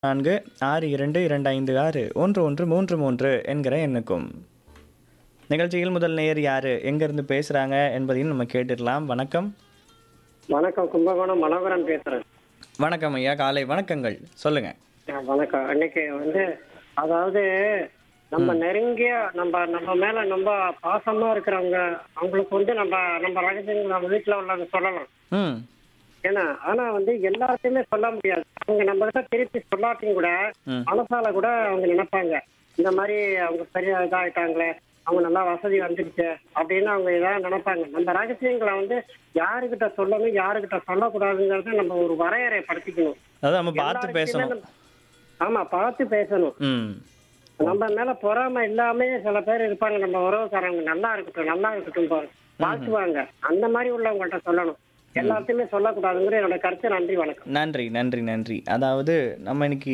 நான்கு ஆறு இரண்டு இரண்டு ஐந்து ஆறு ஒன்று ஒன்று மூன்று மூன்று என்கிற எண்ணுக்கும் நிகழ்ச்சியில் முதல் நேயர் யாரு எங்கேருந்து பேசுகிறாங்க என்பதையும் நம்ம கேட்டுடலாம் வணக்கம் வணக்கம் கும்பகோணம் மனோகரன் பேசுறேன் வணக்கம் ஐயா காலை வணக்கங்கள் சொல்லுங்க ஆ, வணக்கம் அன்னைக்கு வந்து அதாவது நம்ம நெருங்கிய நம்ம நம்ம மேல ரொம்ப பாசமா இருக்கிறவங்க அவங்களுக்கு வந்து நம்ம நம்ம ரகசியங்கள் நம்ம வீட்டுல உள்ளவங்க சொல்லலாம் ம் ஏன்னா ஆனா வந்து எல்லாத்தையுமே சொல்ல முடியாது அவங்க நம்ம கிட்ட திருப்பி சொல்லாட்டியும் கூட ம். மனசால கூட அவங்க நினைப்பாங்க இந்த மாதிரி அவங்க சரியா இதாயிட்டாங்களே அவங்க நல்லா வசதி வந்துடுச்சு அப்படின்னு அவங்க ஏதாவது நினைப்பாங்க நம்ம ரகசியங்களை வந்து யாருக்கிட்ட சொல்லணும் யாருக்கிட்ட சொல்லக்கூடாதுங்கிறத நம்ம ஒரு வரையறை படுத்திக்கணும் அதாவது நம்ம பார்த்து எல்லாருக்கிட்டையுமே பேசணும் நம்ம- ஆமா பார்த்து பேசணும் ம் நம்ம மேல பொறாம இல்லாம சில பேர் இருப்பாங்க நம்ம உறவுக்காரங்க நல்லா இருக்கட்டும் நல்லா இருக்கட்டும் பாரு வாழ்த்துவாங்க அந்த மாதிரி உள்ளவங்கள்ட்ட சொல்லணும் எல்லாத்தையுமே சொல்லக்கூடாதுங்கிற என்னோட கருத்து நன்றி வணக்கம் நன்றி நன்றி நன்றி அதாவது நம்ம இன்னைக்கு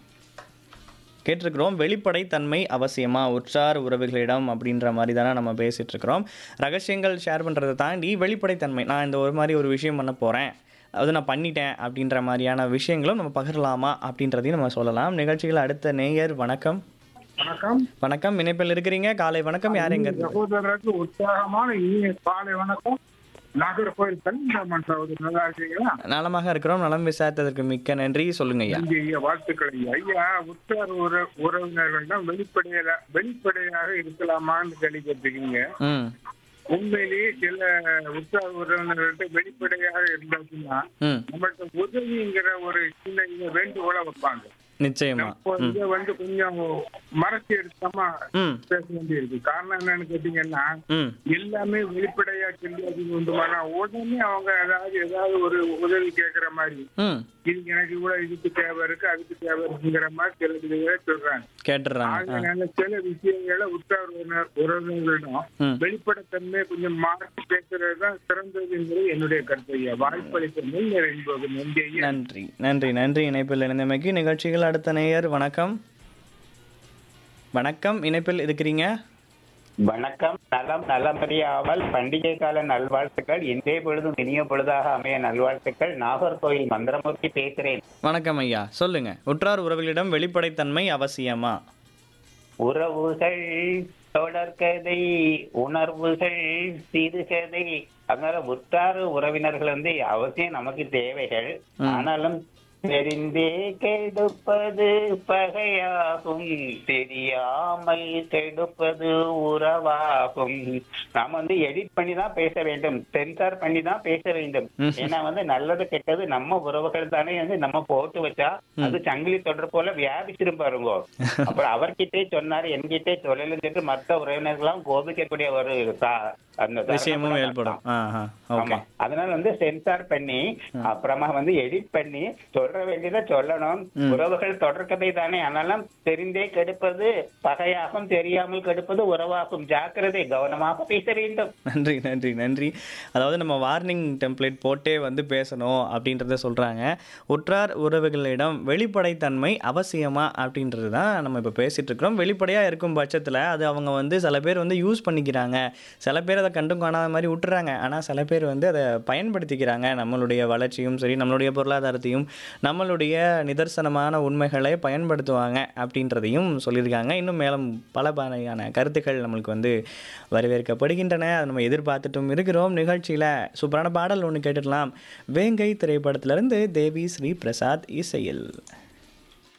கேட்டிருக்கிறோம் வெளிப்படைத்தன்மை அவசியமா உற்றார் உறவுகளிடம் அப்படின்ற மாதிரி தானே நம்ம பேசிட்டு இருக்கிறோம் ரகசியங்கள் ஷேர் பண்ணுறதை தாண்டி வெளிப்படைத்தன்மை நான் இந்த ஒரு மாதிரி ஒரு விஷயம் பண்ண போகிறேன் அது நான் பண்ணிட்டேன் அப்படின்ற மாதிரியான விஷயங்களும் நம்ம பகிரலாமா அப்படின்றதையும் நம்ம சொல்லலாம் நிகழ்ச்சிகள் அடுத்த நேயர் வணக்கம் வணக்கம் வணக்கம் இணைப்பில் இருக்கிறீங்க காலை வணக்கம் யார் எங்க இருந்து சகோதரருக்கு உற்சாகமான இனிய காலை வணக்கம் நாகர்கோவில் கலிங்கம்மன் சகோதரர் நல்லா இருக்கீங்களா நலமாக இருக்கிறோம் நலம் விசாரித்ததற்கு மிக்க நன்றி சொல்லுங்க ஐயா இங்க ஐயா வாழ்த்துக்கள் ஐயா ஐயா உற்றார் உற உறவினர்கள் வெளிப்படையாக வெளிப்படையாக இருக்கலாமான்னு கேள்வி கேட்டிருக்கீங்க ம் உண்மையிலேயே சில உற்றார் உறவினர்கள்ட்ட வெளிப்படையாக இருந்தாச்சுன்னா ம் நம்மள்ட்ட உதவிங்கிற ஒரு சின்ன இத வேண்டுகோளை வைப்பாங்க நிச்சயமா இப்போ ம் இதை வந்து கொஞ்சம் மறைச்சு எடுக்காம ம் பேச வேண்டியிருக்கு காரணம் என்னன்னு கேட்டீங்கன்னா ம் எல்லாமே வெளிப்படையா சொல்லி அது உண்டுமானா உடனே அவங்க ஏதாவது ஏதாவது ஒரு உதவி கேட்கிற மாதிரி ம் இதுக்கு எனக்கு கூட இதுக்கு தேவை இருக்கு அதுக்கு தேவை இருக்குங்கிற மாதிரி சில இதுகளை சொல்றாங்க கேட்டுடுறாங்க ஆ அதனால சில விஷயங்களை உற்றார் உறவினர்- உறவினர்களிடம் ம் வெளிப்படைத்தன்மை கொஞ்சம் மாற்றி பேசுறது தான் சிறந்ததுங்கிறது என்னுடைய கருத்து ஐயா வாய்ப்பளித்த முன்னேற என்பது நன்றி ஐயா நன்றி நன்றி நன்றி இணைப்பில் இணைந்தமைக்கு நிகழ்ச்சிகள் அடுத்த நேயர் வணக்கம் வணக்கம் இணைப்பில் இருக்கிறீங்க வணக்கம் நலம் நலமறியாமல் பண்டிகை கால நல்வாழ்த்துக்கள் இன்றைய பொழுதும் இனிய பொழுதாக அமைய நல்வாழ்த்துக்கள் நாகர்கோயில் மந்திரமூர்த்தி பேசுகிறேன் வணக்கம் ஐயா சொல்லுங்க உற்றார் உறவுகளிடம் வெளிப்படைத்தன்மை அவசியமா உறவுகள் தொடர்கதை உணர்வுகள் சிறுகதை அதனால உற்றார் உறவினர்கள் வந்து அவசியம் நமக்கு தேவைகள் ஆனாலும் தெரிந்தே கெடுப்பது பகையாகும் தெரியாமல் கெடுப்பது உறவாகும் நாம வந்து எடிட் பண்ணி தான் பேச வேண்டும் சென்சார் பண்ணி தான் பேச வேண்டும் ஏன்னா வந்து நல்லது கெட்டது நம்ம உறவுகள் தானே வந்து நம்ம போட்டு வச்சா அது சங்கிலி தொடர் போல வியாபிச்சிரும் பாருங்க அப்புறம் அவர்கிட்டே சொன்னாரு என்கிட்டே சொல்லலன்னு சொல்லிட்டு மற்ற உறவினர்கள்லாம் கோபிக்கக்கூடிய ஒரு சா- அந்த தருணம் விஷயமும் கூட ஏற்படும் ஆ ஆ ஓகே ஆமா அதனால வந்து சென்சார் பண்ணி அப்புறமா வந்து எடிட் பண்ணி சொல்ற வேண்டியதை சொல்லணும் உறவுகள் தொடர்கதை தானே ஆனாலும் தெரிந்தே கெடுப்பது பகையாகும் தெரியாமல் கெடுப்பது உறவாகும் ஜாக்கிரதை கவனமாக பேச வேண்டும் நன்றி நன்றி நன்றி அதாவது நம்ம வார்னிங் டெம்ப்ளேட் போட்டே வந்து பேசணும் அப்படின்றத சொல்கிறாங்க உற்றார் உறவுகளிடம் வெளிப்படைத்தன்மை அவசியமா அப்படின்றது தான் நம்ம இப்போ பேசிகிட்டு இருக்கிறோம் வெளிப்படையாக இருக்கும் பட்சத்தில் அது அவங்க வந்து சில பேர் வந்து யூஸ் பண்ணிக்கிறாங்க சில பேர் அதை கண்டும் காணாத மாதிரி விட்டுறாங்க ஆனால் சில பேர் வந்து அதை பயன்படுத்திக்கிறாங்க நம்மளுடைய வளர்ச்சியும் சரி நம்மளுடைய பொருளாதாரத்தையும் நம்மளுடைய நிதர்சனமான உண்மைகளை பயன்படுத்துவாங்க அப்படின்றதையும் சொல்லியிருக்காங்க இன்னும் மேலும் பல வகையான கருத்துக்கள் நம்மளுக்கு வந்து வரவேற்கப்படுகின்றன அதை நம்ம எதிர்பார்த்துட்டும் இருக்கிறோம் நிகழ்ச்சியில் சூப்பரான பாடல் ஒன்று கேட்டுடலாம் வேங்கை திரைப்படத்திலிருந்து தேவி ஸ்ரீ பிரசாத் இசையில்